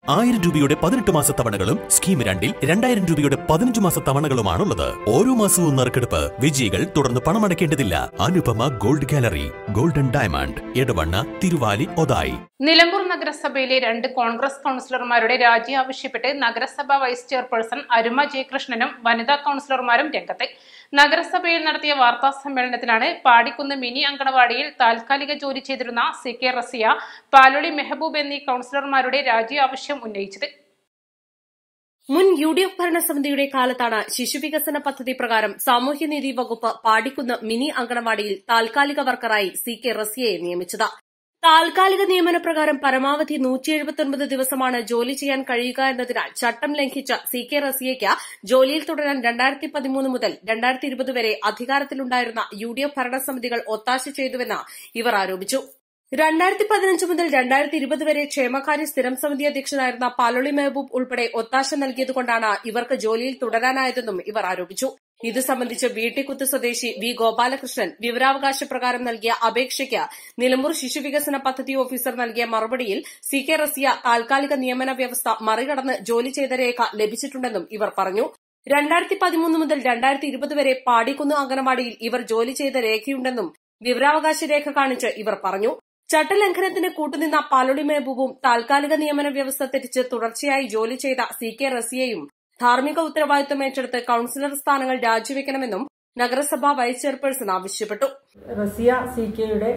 ആയിരം രൂപയുടെ പതിനെട്ട് മാസ തവണകളും സ്കീം രണ്ടിൽ രണ്ടായിരം രൂപയുടെ പതിനഞ്ച് മാസ തവണകളുമാണുള്ളത് ഓരോ മാസവും നറുക്കെടുപ്പ് വിജയികൾ തുടർന്ന് പണമടയ്ക്കേണ്ടതില്ല Anupama gold gallery golden diamond Edavanna Thiruvali Othayi Nilambur നഗരസഭയിലെ രണ്ട് കോൺഗ്രസ് കൗൺസിലർമാരുടെ രാജി ആവശ്യപ്പെട്ട് നഗരസഭ വൈസ് ചെയർപേഴ്സൺ അരുമ ജയകൃഷ്ണനും വനിതാ കൗൺസിലർമാരും രംഗത്ത് നഗരസഭയിൽ നടത്തിയ വാർത്താ സമ്മേളനത്തിലാണ് പാടിക്കുന്ന് മിനി അങ്കണവാടിയിൽ താൽക്കാലിക ജോലി ചെയ്തിരുന്ന സി കെ റസിയ പാലൊളി മെഹബൂബ് എന്നീ കൗൺസിലർമാരുടെ രാജി ആവശ്യം ഉന്നയിച്ചത് മുൻ യു ഡി എഫ് ഭരണസമിതിയുടെ കാലത്താണ് ശിശുവികസന പദ്ധതി പ്രകാരം സാമൂഹ്യനീതി വകുപ്പ് പാടിക്കുന്ന് മിനി അങ്കണവാടിയിൽ താൽക്കാലിക വർക്കറായി സി കെ റസിയയെ നിയമിച്ചത് താൽക്കാലിക നിയമന പ്രകാരം പരമാവധി നൂറ്റി എഴുപത്തൊൻപത് ദിവസമാണ് ജോലി ചെയ്യാൻ കഴിയുക എന്നതിനാൽ ചട്ടം ലംഘിച്ച സി കെ റസിയയ്ക്ക് ജോലിയിൽ തുടരാൻ രണ്ടായിരത്തി പതിമൂന്ന് മുതൽ രണ്ടായിരത്തി ഇരുപത് വരെ അധികാരത്തിലുണ്ടായിരുന്ന യു ഡി എഫ് ഭരണസമിതികൾ ഒത്താശ ചെയ്തുവെന്ന് ഇവർ ആരോപിച്ചു രണ്ടായിരത്തി പതിനഞ്ച് മുതൽ രണ്ടായിരത്തി ഇരുപത് വരെ ക്ഷേമകാര്യ സ്ഥിരം സമിതി അധ്യക്ഷനായിരുന്ന പാലോളി മെഹബൂബ് ഉൾപ്പെടെ ഒത്താശ നൽകിയതുകൊണ്ടാണ് ഇവർക്ക് ജോലിയിൽ തുടരാനായതെന്നും ഇവർ ആരോപിച്ചു ഇത് സംബന്ധിച്ച് വീട്ടിക്കുത്ത് സ്വദേശി വി ഗോപാലകൃഷ്ണൻ വിവരാവകാശ പ്രകാരം നൽകിയ അപേക്ഷയ്ക്ക് നിലമ്പൂർ ശിശുവികസന പദ്ധതി ഓഫീസർ നൽകിയ മറുപടിയിൽ സി കെ റസിയ താൽക്കാലിക നിയമന വ്യവസ്ഥ മറികടന്ന് ജോലി ചെയ്ത രേഖ ലഭിച്ചിട്ടുണ്ടെന്നും ഇവർ പറഞ്ഞു രണ്ടായിരത്തി പതിമൂന്ന് മുതൽ രണ്ടായിരത്തി ഇരുപത് വരെ പാടിക്കുന്ന് അംഗനവാടിയിൽ ഇവർ ജോലി ചെയ്ത രേഖയുണ്ടെന്നും വിവരാവകാശ രേഖ കാണിച്ച് ഇവർ പറഞ്ഞു ചട്ടലംഘനത്തിന് കൂട്ടുനിന്ന പാലൊടി മെഹബൂബും താൽക്കാലിക നിയമന വ്യവസ്ഥ തെറ്റിച്ച് തുടർച്ചയായി ജോലി ചെയ്ത സി കെ റസിയയും ധാർമ്മിക ഉത്തരവാദിത്തം ഏറ്റെടുത്ത് കൌൺസിലർ സ്ഥാനങ്ങൾ രാജിവെക്കണമെന്നും നഗരസഭാ വൈസ് ചെയർപേഴ്സൺ ആവശ്യപ്പെട്ടു റസിയ സി കെയുടെ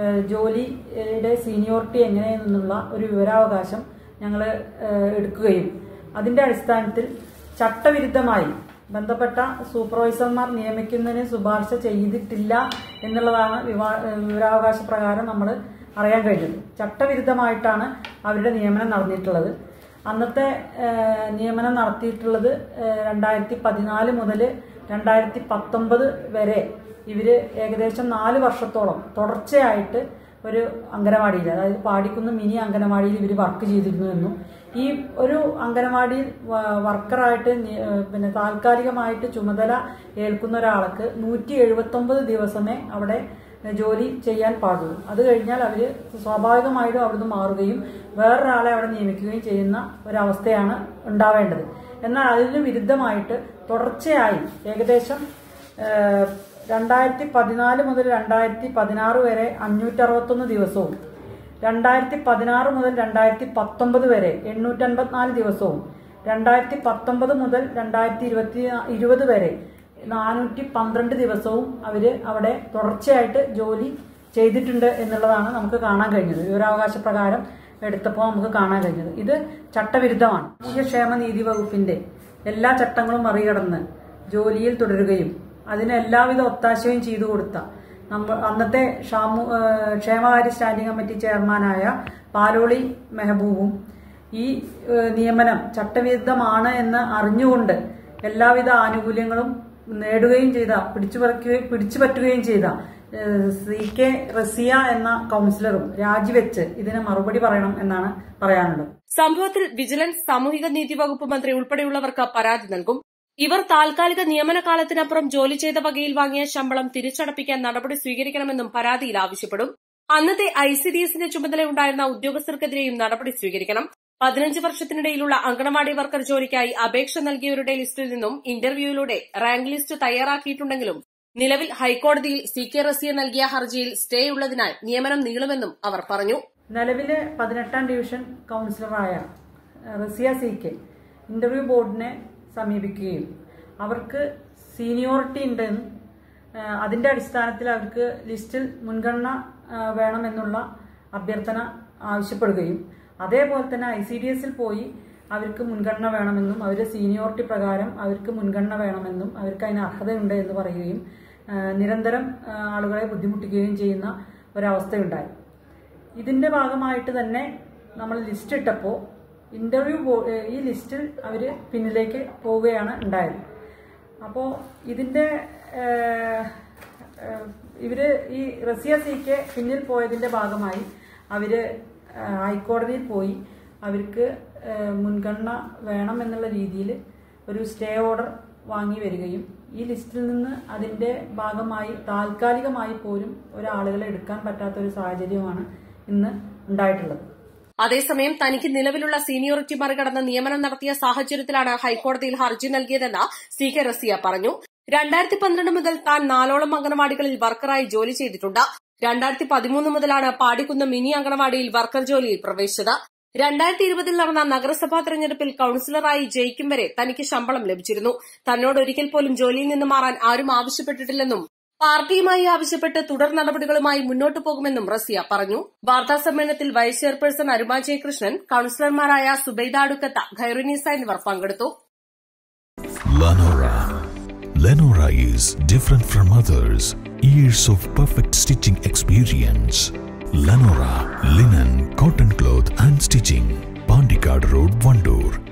ജോലിയുടെ സീനിയോറിറ്റി എങ്ങനെയെന്നുള്ള ഒരു വിവരാവകാശം ഞങ്ങൾ എടുക്കുകയും അതിന്റെ അടിസ്ഥാനത്തിൽ ചട്ടവിരുദ്ധമായി ബന്ധപ്പെട്ട സൂപ്പർവൈസർമാർ നിയമിക്കുന്നതിന് ശുപാർശ ചെയ്തിട്ടില്ല എന്നുള്ളതാണ് വിവാ- വിവരാവകാശ പ്രകാരം നമ്മൾ അറിയാൻ കഴിഞ്ഞത് ചട്ടവിരുദ്ധമായിട്ടാണ് അവരുടെ നിയമനം നടന്നിട്ടുള്ളത് അന്നത്തെ ഏഹ്, നിയമനം നടത്തിയിട്ടുള്ളത് ഏഹ്, രണ്ടായിരത്തി പതിനാല് മുതൽ രണ്ടായിരത്തി പത്തൊമ്പത് വരെ ഇവര് ഏകദേശം നാല് വർഷത്തോളം തുടർച്ചയായിട്ട് ഒരു അംഗനവാടിയിൽ അതായത് പാടിക്കുന്ന് മിനി അംഗനവാടിയിൽ ഇവർ വർക്ക് ചെയ്തിരുന്നു എന്നും ഈ ഒരു അംഗനവാടിയിൽ വ- വർക്കറായിട്ട് നി- ഏഹ് പിന്നെ താൽക്കാലികമായിട്ട് ചുമതല ഏൽക്കുന്ന ഒരാൾക്ക് നൂറ്റി എഴുപത്തൊമ്പത് ദിവസമേ അവിടെ ജോലി ചെയ്യാൻ പാടുള്ളൂ അത് കഴിഞ്ഞാൽ അവർ സ്വാഭാവികമായിട്ടും അവിടുന്ന് മാറുകയും വേറൊരാളെ അവിടെ നിയമിക്കുകയും ചെയ്യുന്ന ഒരവസ്ഥയാണ് ഉണ്ടാവേണ്ടത് എന്നാൽ അതിന് വിരുദ്ധമായിട്ട് തുടർച്ചയായി ഏകദേശം ഏഹ്, രണ്ടായിരത്തി പതിനാല് മുതൽ രണ്ടായിരത്തി പതിനാറ് വരെ അഞ്ഞൂറ്ററുപത്തൊന്ന് ദിവസവും രണ്ടായിരത്തി പതിനാറ് മുതൽ രണ്ടായിരത്തി പത്തൊമ്പത് വരെ എണ്ണൂറ്റൻപത്തിനാല് ദിവസവും രണ്ടായിരത്തി പത്തൊമ്പത് മുതൽ രണ്ടായിരത്തി ഇരുപത്തി ഇരുപത് വരെ നാനൂറ്റി പന്ത്രണ്ട് ദിവസവും അവര് അവിടെ തുടർച്ചയായിട്ട് ജോലി ചെയ്തിട്ടുണ്ട് എന്നുള്ളതാണ് നമുക്ക് കാണാൻ കഴിഞ്ഞത് വിവരാവകാശ പ്രകാരം എടുത്തപ്പോൾ നമുക്ക് കാണാൻ കഴിഞ്ഞത് ഇത് ചട്ടവിരുദ്ധമാണ് സാമൂഹ്യക്ഷേമനീതി വകുപ്പിന്റെ എല്ലാ ചട്ടങ്ങളും മറികടന്ന് ജോലിയിൽ തുടരുകയും അതിന് എല്ലാവിധ ഒത്താശയും ചെയ്തു കൊടുത്ത നമ്മ അന്നത്തെ ഷാമു ഏഹ് ക്ഷേമകാര്യ സ്റ്റാൻഡിംഗ് കമ്മിറ്റി ചെയർമാനായ പാലോളി മെഹബൂബും ഈ ഏഹ് നിയമനം ചട്ടവിരുദ്ധമാണ് എന്ന് അറിഞ്ഞുകൊണ്ട് എല്ലാവിധ ആനുകൂല്യങ്ങളും നേടുകയും ചെയ്ത പിടിച്ചു പറിക്കുകയും പിടിച്ചു പറ്റുകയും ചെയ്ത ഏഹ് സി കെ റസിയ എന്ന കൗൺസിലറും രാജിവെച്ച് ഇതിന് മറുപടി പറയണം എന്നാണ് പറയാനുള്ളത് സംഭവത്തിൽ വിജിലൻസ് സാമൂഹിക നീതി വകുപ്പ് മന്ത്രി ഉൾപ്പെടെയുള്ളവർക്ക് പരാതി നൽകും ഇവർ താൽക്കാലിക നിയമന കാലത്തിനപ്പുറം ജോലി ചെയ്ത വകയിൽ വാങ്ങിയ ശമ്പളം തിരിച്ചടപ്പിക്കാൻ നടപടി സ്വീകരിക്കണമെന്നും പരാതിയിൽ ആവശ്യപ്പെടും അന്നത്തെ ഐ സി ഡി എസിന്റെ ചുമതലയുണ്ടായിരുന്ന ഉദ്യോഗസ്ഥർക്കെതിരെയും നടപടി സ്വീകരിക്കണം പതിനഞ്ച് വർഷത്തിനിടയിലുള്ള അങ്കണവാടി വർക്കർ ജോലിക്കായി അപേക്ഷ നൽകിയവരുടെ ലിസ്റ്റിൽ നിന്നും ഇന്റർവ്യൂയിലൂടെ റാങ്ക് ലിസ്റ്റ് തയ്യാറാക്കിയിട്ടുണ്ടെങ്കിലും നിലവിൽ ഹൈക്കോടതിയിൽ സി കെ റസിയ നൽകിയ ഹർജിയിൽ സ്റ്റേ ഉള്ളതിനാൽ നിയമനം നീളുമെന്നും അവർ പറഞ്ഞു നിലവിലെ പതിനെട്ടാം ഡിവിഷൻ കൗൺസിലറായ ഏഹ്, റസിയ സി കെ ഇന്റർവ്യൂ ബോർഡിനെ സമീപിക്കുകയും അവർക്ക് സീനിയോറിറ്റി ഉണ്ടെന്നും ഏഹ്, അതിന്റെ അടിസ്ഥാനത്തിൽ അവർക്ക് ലിസ്റ്റിൽ മുൻഗണന ഏഹ്, വേണമെന്നുള്ള അഭ്യർത്ഥന ആവശ്യപ്പെടുകയും അതേപോലെ തന്നെ ഐ സി ഡി എസിൽ പോയി അവർക്ക് മുൻഗണന വേണമെന്നും അവരുടെ സീനിയോറിറ്റി പ്രകാരം അവർക്ക് മുൻഗണന വേണമെന്നും അവർക്ക് അതിന് അർഹതയുണ്ട് എന്ന് പറയുകയും ഏഹ്, നിരന്തരം ഏഹ്, ആളുകളെ ബുദ്ധിമുട്ടിക്കുകയും ചെയ്യുന്ന ഒരവസ്ഥയുണ്ടായി ഇതിന്റെ ഭാഗമായിട്ട് തന്നെ നമ്മൾ ലിസ്റ്റ് ഇട്ടപ്പോൾ ഇന്റർവ്യൂ ഈ ലിസ്റ്റിൽ അവർ പിന്നിലേക്ക് പോവുകയാണ് ഉണ്ടായത് അപ്പോൾ ഇതിന്റെ ഏഹ്, ഏഹ്, ഇവര് ഈ റസിയ സിക്ക് പിന്നിൽ പോയതിന്റെ ഭാഗമായി അവര് ഏഹ്, ഹൈക്കോടതിയിൽ പോയി അവർക്ക് ഏഹ്, മുൻഗണന വേണം എന്നുള്ള രീതിയിൽ ഒരു സ്റ്റേ ഓർഡർ വാങ്ങി വരികയും ഈ ലിസ്റ്റിൽ നിന്ന് അതിന്റെ ഭാഗമായി താൽക്കാലികമായി പോലും ഒരാളുകളെ എടുക്കാൻ പറ്റാത്ത ഒരു സാഹചര്യമാണ് ഇന്ന് ഉണ്ടായിട്ടുള്ളത് അതേസമയം തനിക്ക് നിലവിലുള്ള സീനിയോറിറ്റി മറികടന്ന് നിയമനം നടത്തിയ സാഹചര്യത്തിലാണ് ഹൈക്കോടതിയിൽ ഹർജി നൽകിയതെന്ന് സി കെ റസിയ പറഞ്ഞു രണ്ടായിരത്തി പന്ത്രണ്ട് മുതൽ താൻ നാലോളം അംഗനവാടികളിൽ വർക്കറായി ജോലി ചെയ്തിട്ടുണ്ട് രണ്ടായിരത്തി പതിമൂന്ന് മുതലാണ് പാടിക്കുന്ന് മിനി അംഗനവാടിയിൽ വർക്കർ ജോലിയിൽ പ്രവേശിച്ചത് രണ്ടായിരത്തി ഇരുപതിൽ നടന്ന നഗരസഭാ തെരഞ്ഞെടുപ്പിൽ കൌൺസിലറായി ജയിക്കും വരെ തനിക്ക് ശമ്പളം ലഭിച്ചിരുന്നു തന്നോട് ഒരിക്കൽ പോലും ജോലിയിൽ നിന്ന് മാറാൻ ആരും ആവശ്യപ്പെട്ടിട്ടില്ലെന്നും പാർട്ടിയുമായി ആവശ്യപ്പെട്ട് തുടർ നടപടികളുമായി മുന്നോട്ടു പോകുമെന്നും റസിയ പറഞ്ഞു വാർത്താ സമ്മേളനത്തിൽ വൈസ് ചെയർപേഴ്സൺ അരുമ ജയകൃഷ്ണൻ കൌൺസിലർമാരായ സുബൈദ അടുക്കത്ത ഖൈറുനീസ എന്നിവർ പങ്കെടുത്തു Lenora. Lenora is different from others. Years of perfect stitching experience. Lenora linen, cotton cloth and stitching. Pandikad Road, Vandoor.